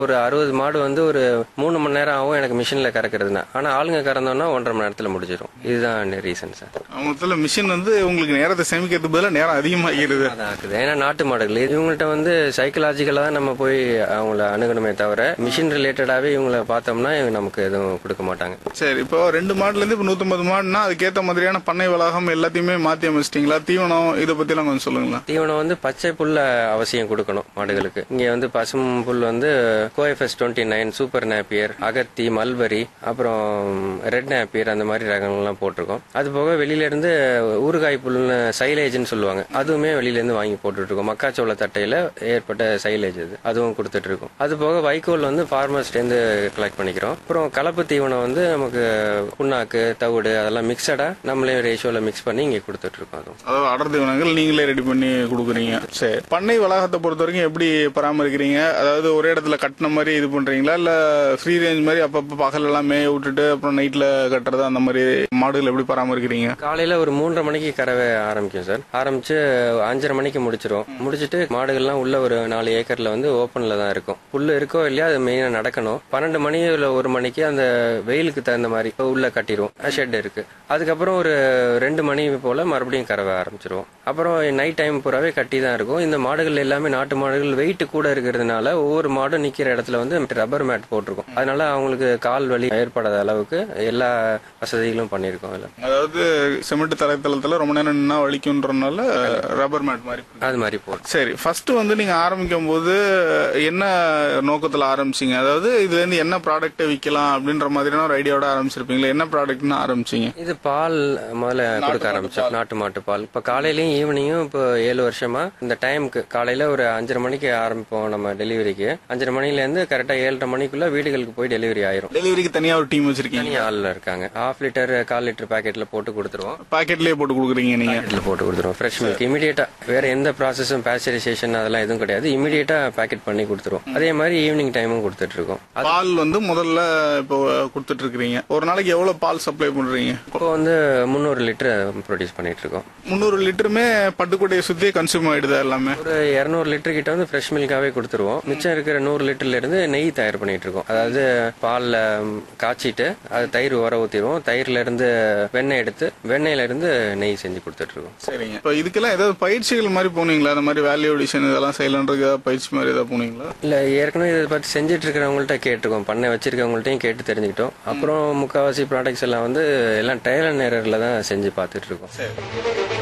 ஒரு அறுபது மாடு வந்து ஒரு மூணு மணி நேரம் ஆகும் எனக்கு மிஷினில் கறக்கிறதுனா ஆனால் ஆளுங்க கறந்தோம்னா ஒன்றரை மணி நேரத்தில் முடிஞ்சிடும் இதுதான் ரீசன் சார் மொத்தத்தில் மிஷின் வந்து உங்களுக்கு நேரத்தை சேமிக்கிறதுக்கு பதிலாக நேரம் அதிகமாகிறது அதான் இருக்குது ஏன்னா நாட்டு மாடுகள் இவங்கள்ட்ட வந்து சைக்கலாஜிக்கலாக தான் நம்ம போய் அவங்கள அணுகணுமே தவிர மிஷின் ரிலேட்டடாகவே இவங்கள பார்த்தோம்னா இவங்க நமக்கு எதுவும் கொடுக்க மாட்டாங்க சரி இப்போ ரெண்டு மாடுல இருந்து இப்போ நூத்தம்பது மாடுனா அதுக்கேற்ற மாதிரியான பண்ணை வளாகம் எல்லாத்தையுமே மாத்தி அமைச்சிட்டீங்களா தீவனம் இதை பத்திலாம் கொஞ்சம் சொல்லுங்களேன் தீவனம் வந்து பச்சை புல்ல அவசியம் கொடுக்கணும் மாடுகளுக்கு இங்க வந்து பசும் புல் வந்து COFS twenty nine super napier அகத்தி மல்பரி அப்புறம் ரெட் நேப்பியர் அந்த மாதிரி ரகங்கள்லாம் போட்டிருக்கோம் அது போக வெளியில இருந்து ஊறுகாய் புல்னு சைலேஜ்னு சொல்லுவாங்க அதுவுமே வெளியில இருந்து வாங்கி போட்டுட்டு இருக்கோம் மக்காச்சோள தட்டையில ஏற்பட்ட சைலேஜ் அது அதுவும் கொடுத்துட்டு இருக்கோம் அது போக வைக்கோல் வந்து ஃபார்மர்ஸ்டேருந்து கலெக்ட் பண்ணிக்கிறோம் அப்புறம் கலப்பு தீவனம் வந்து நமக்கு புண்ணாக்கு தவிடு அதெல்லாம் மிக்சடா நம்மளே ரேஷியோல மிக்ஸ் பண்ணி இங்க கொடுத்துட்டு இருக்கோம் அதுவும் அதாவது அடர் தீவனங்கள் நீங்களே ரெடி பண்ணி கொடுக்குறீங்க சரி பண்ணை வளாகத்தை பொறுத்த வரைக்கும் எப்படி பராமரிக்கிறீங்க அதாவது ஒரே இடத்துல கட்டின மாதிரி இது பண்றீங்களா இல்ல ஃப்ரீ ரேஞ்ச் மாதிரி அப்பப்போ பகல் எல்லாம் மேய விட்டுட்டு அப்புறம் நைட்ல கட்டுறது அந்த மாதிரி மாடுகள் எப்படி பராமரிக்கிறீங்க காலையில ஒரு மூன்றரை மணிக்கு கறவை ஆரம்பிக்கும் சார் ஆரம்பிச்சு அஞ்சரை மணிக்கு முடிச்சிரும் முடிச்சிட்டு மாடுகள்லாம் உள்ள ஒரு நாலு ஏக்கர்ல வந்து ஓப்பன்ல தான் இருக்கும் புல்லு இருக்கோ இல்லையா அது மெயினா நடக்கணும் பன்னெண்டு மணி இல்ல ஒரு மணிக்கு அந்த வெயிலுக்கு தகுந்த மாதிரி உள்ள கட்டிடுவோம் ஷெட் இருக்கு அதுக்கப்புறம் ஒரு ரெண்டு மணி போல மறுபடியும் கறவை ஆரம்பிச்சிருவோம் அப்புறம் நைட் டைம் பூராவே கட்டி தான் இருக்கும் இந்த மாடுகள் எல்லாமே நாட்டு மாடுகள் வெயிட் கூட இருக்கிறதுனால ஒவ்வொரு மாடும் நிக்கிற இடத்துல வந்து ரப்பர் மேட் போட்டிருக்கும் அதனால அவங்களுக்கு கால் வலி ஏற்படாத அளவுக்கு எல்லா வசதிகளும் பண்ணியிருக்கோம் இதுல அதாவது சிமெண்ட் தரைத்தளத்துல ரொம்ப நேரம் நின்னா வலிக்குன்றனால ரப்பர் மேட் மாதிரி அது மாதிரி போட்டு சரி ஃபர்ஸ்ட் வந்து நீங்க ஆரம்பிக்கும் போது என்ன நோக்கத்துல ஆரம்பிச்சீங்க அதாவது இதுல இருந்து என்ன ப்ராடக்ட் விற்கலாம் அப்படின்ற மாதிரியான ஒரு ஐடியாவோட ஆரம்பிச்சிருப்பீங்களா என்ன ப்ராடக்ட்னு ஆரம்பிச்சீங்க இது பால் முதல்ல கொடுக்க ஆரம்பிச்சோம் நாட்டு மாட்டு பால் இப்ப காலையிலயும் ஈவினிங்கும் இப்போ ஏழு வருஷமா இந்த டைமுக்கு காலையில ஒரு அஞ்சரை மணிக்கு ஆரம்பிப்போம் நம்ம டெலிவரிக்கு அஞ்சரை மணில இருந்து கரெக்டா ஏழரை மணிக்குள்ள வீடுகளுக்கு போய் டெலிவரி ஆயிரும் டெலிவரிக்கு தனியா ஒரு டீம் வச்சிருக்கீங்க தனி ஆள்ல இருக்காங்க ஹாஃப் லிட்டர் கால் லிட்டர் பாக்கெட்ல போட்டு கொடுத்துருவோம் பாக்கெட்லயே போட்டு கொடுக்குறீங்க நீங்க பாக்கெட்ல போட்டு கொடுத்துருவோம் ஃப்ரெஷ் மில்க் இமீடியட்டா வேற எந்த ப்ராசஸும் பேஸ்டரைசேஷன் அதெல்லாம் எதுவும் கிடையாது இமீடியட்டா பேக்கெட் பண்ணி கொடுத்துருவோம் அதே மாதிரி ஈவினிங் டைமும் கொடுத்துட்டு இருக்கோம் பால் வந்து முதல்ல இப்போ கொடுத்துட்டு இருக்கீங்க ஒரு நாளைக்கு எவ்வளவு பால் சப்ளை பண்றீங்க இப்போ வந்து முந்நூறு லிட்டர் ப்ரொடியூஸ் பண்ணிட்டு இருக்கோம் முந்நூறு லிட்டருமே பட்டுக்கோட்டையை சுத்தியே கன்சியூம் ஆயிடுதா எல்லாமே ஒரு இரநூறு லிட்டர் கிட்ட வந்து ஃப்ரெஷ் மில்காவே கொடுத்துருவோம் மிச்சம் இருக்கிற நூறு லிட்டர்ல இருந்து நெய் தயார் பண்ணிட்டு இருக்கோம் அதாவது பால்ல ம், காய்ச்சிட்டு அது தயிர் உர ஊத்திடுவோம் தயிர்ல இருந்து வெண்ணெய் எடுத்து வெண்ணெயில இருந்து நெய் செஞ்சு கொடுத்துட்டு இருக்கோம் சரிங்க இப்போ இதுக்கெல்லாம் ஏதாவது பயிற்சிகள் மாதிரி போனீங்களா அந்த மாதிரி வேல்யூ அடிஷன் இதெல்லாம் செய்யலான்றதுக்கு ஏதாவது பயிற்சி மாதிரி ஏதாவது போனீங்களா இல்ல ஏற்கனவே இதை பத்தி செஞ்சுட்டு இருக்கிறவங்கள்ட்ட கேட்டிருக்கோம் பண்ணை வச்சிருக்கவங்கள்ட்டையும் கேட்டு தெரிஞ்சுக்கிட்டோம் அப்புறம் முக்காவாசி ப்ராடக்ட்ஸ் எல்லாம் வந்து எல்லாம் ட்ரையல் அண்ட் எரர்ல தான் செஞ்சு பார்த்துட்டு இருக்கோம் சரி